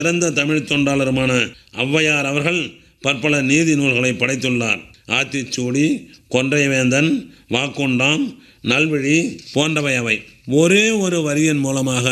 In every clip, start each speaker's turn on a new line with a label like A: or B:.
A: சிறந்த தமிழ் தொண்டாளருமான ஔவையார் அவர்கள் பற்பல நீதி நூல்களை படைத்துள்ளார் ஆத்திச்சூடி கொன்றைவேந்தன் வாக்குண்டாம் நல்விழி போன்றவை அவை ஒரே ஒரு வரியின் மூலமாக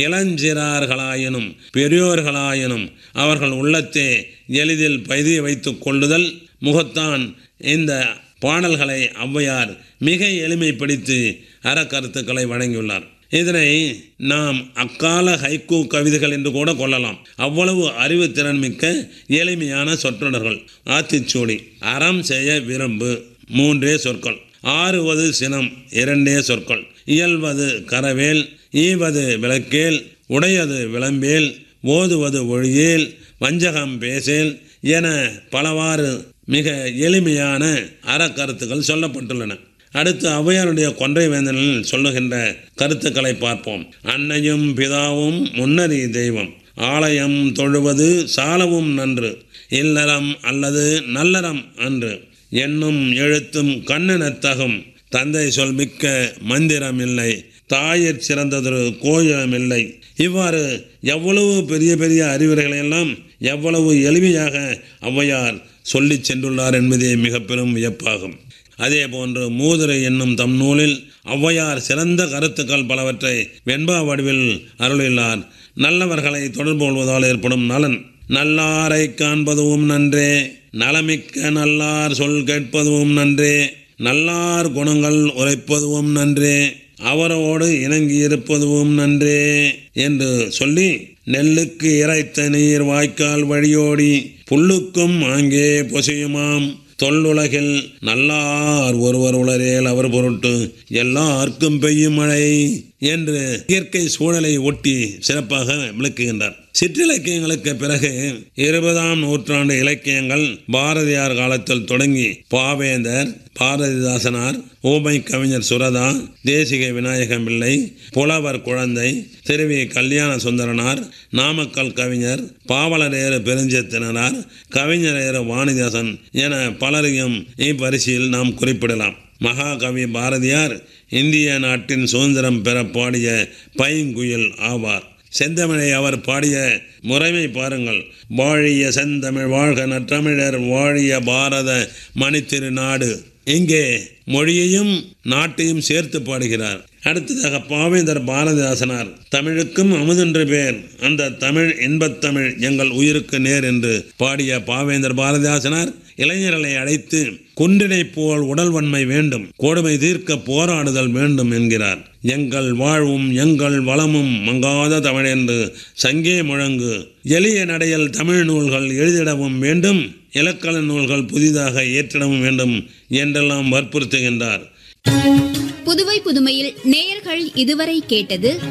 A: இளஞ்சிறார்களாயினும் பெரியோர்களாயினும் அவர்கள் உள்ளத்தே எளிதில் பதிய வைத்துக் கொள்ளுதல் முகத்தான் இந்த பாடல்களை ஔவையார் மிக எளிமைப்படுத்தி அறக்கருத்துக்களை வழங்கியுள்ளார் இதனை நாம் அக்கால ஹைக்கூ கவிதைகள் என்று கூட கொள்ளலாம் அவ்வளவு அறிவுத்திறன் மிக்க எளிமையான சொற்றொடர்கள் ஆத்திச்சூடி அறம் செய்ய விரும்பு மூன்றே சொற்கள் ஆறுவது சினம் இரண்டே சொற்கள் இயல்வது கரவேல் ஈவது விளக்கேல் உடையது விளம்பேல் ஓதுவது ஒழியேல் வஞ்சகம் பேசேல் என பலவாறு மிக எளிமையான அறக்கருத்துக்கள் சொல்லப்பட்டுள்ளன அடுத்து ஔவையாருடைய கொன்றை வேந்தனில் சொல்லுகின்ற கருத்துக்களை பார்ப்போம் அன்னையும் பிதாவும் முன்னறி தெய்வம் ஆலயம் தொழுவது சாலவும் நன்று இல்லறம் அல்லது நல்லறம் அன்று எண்ணும் எழுத்தும் கண்ணெனத்தகும் தந்தை சொல் மிக்க மந்திரம் இல்லை தாயிற் சிறந்ததொரு கோயிலம் இல்லை இவ்வாறு எவ்வளவு பெரிய பெரிய அறிவுரைகளை எல்லாம் எவ்வளவு எளிமையாக ஔவையார் சொல்லிச் சென்றுள்ளார் என்பதே மிக பெரும் வியப்பாகும் அதே போன்று மூதுரை என்னும் தம் நூலில் ஔவையார் சிறந்த கருத்துக்கள் பலவற்றை வெண்பா வடிவில் அருளியுள்ளார் நல்லவர்களை தொடர்பு கொள்வதால் ஏற்படும் நலன் நல்லாரை காண்பதும் நன்றே நலமிக்க நல்லார் சொல் கேட்பதும் நன்றே நல்லார் குணங்கள் உரைப்பதும் நன்றே அவரோடு இணங்கி இருப்பதும் நன்றே என்று சொல்லி நெல்லுக்கு இறைத்த நீர் வாய்க்கால் வழியோடி புல்லுக்கும் அங்கே பொசியுமாம் தொல்லுலகில் நல்லார் ஒருவர் உளரேல் அவர் பொருட்டு எல்லாருக்கும் பெய்யும் மழை என்று இயற்கை சூழலை ஒட்டி சிறப்பாக விளக்குகின்றார் சிற்றிலக்கியங்களுக்கு பிறகு இருபதாம் நூற்றாண்டு இலக்கியங்கள் பாரதியார் காலத்தில் தொடங்கி பாவேந்தர் பாரதிதாசனார் ஊமை கவிஞர் சுரதா தேசிக விநாயகம் பிள்ளை புலவர் குழந்தை திருவி கல்யாண சுந்தரனார் நாமக்கல் கவிஞர் பாவலரேறு பெருஞ்சத்தினரார் கவிஞரேறு வாணிதாசன் என பலரையும் இப்பரிசியில் நாம் குறிப்பிடலாம் மகாகவி பாரதியார் இந்திய நாட்டின் சுதந்திரம் பெற பாடிய பைங்குயில் ஆவார் செந்தமிழை அவர் பாடிய முறைமை பாருங்கள் வாழிய செந்தமிழ் வாழ்க நற்றமிழர் வாழிய பாரத மணித்திரு நாடு இங்கே மொழியையும் நாட்டையும் சேர்த்து பாடுகிறார் அடுத்ததாக பாவேந்தர் பாரதிதாசனார் தமிழுக்கும் அமுதென்று பேர் அந்த தமிழ் இன்பத்தமிழ் எங்கள் உயிருக்கு நேர் என்று பாடிய பாவேந்தர் பாரதிதாசனார் இளைஞர்களை அழைத்து குன்றினை போல் உடல் வன்மை வேண்டும் கொடுமை தீர்க்க போராடுதல் வேண்டும் என்கிறார் எங்கள் வாழ்வும் எங்கள் வளமும் மங்காத தமிழ் என்று சங்கே முழங்கு எளிய நடையில் தமிழ் நூல்கள் எழுதிடவும் வேண்டும் இலக்கண நூல்கள் புதிதாக ஏற்றிடவும் வேண்டும் என்றெல்லாம் வற்புறுத்துகின்றார்
B: புதுவை புதுமையில் நேயர்கள் இதுவரை கேட்டது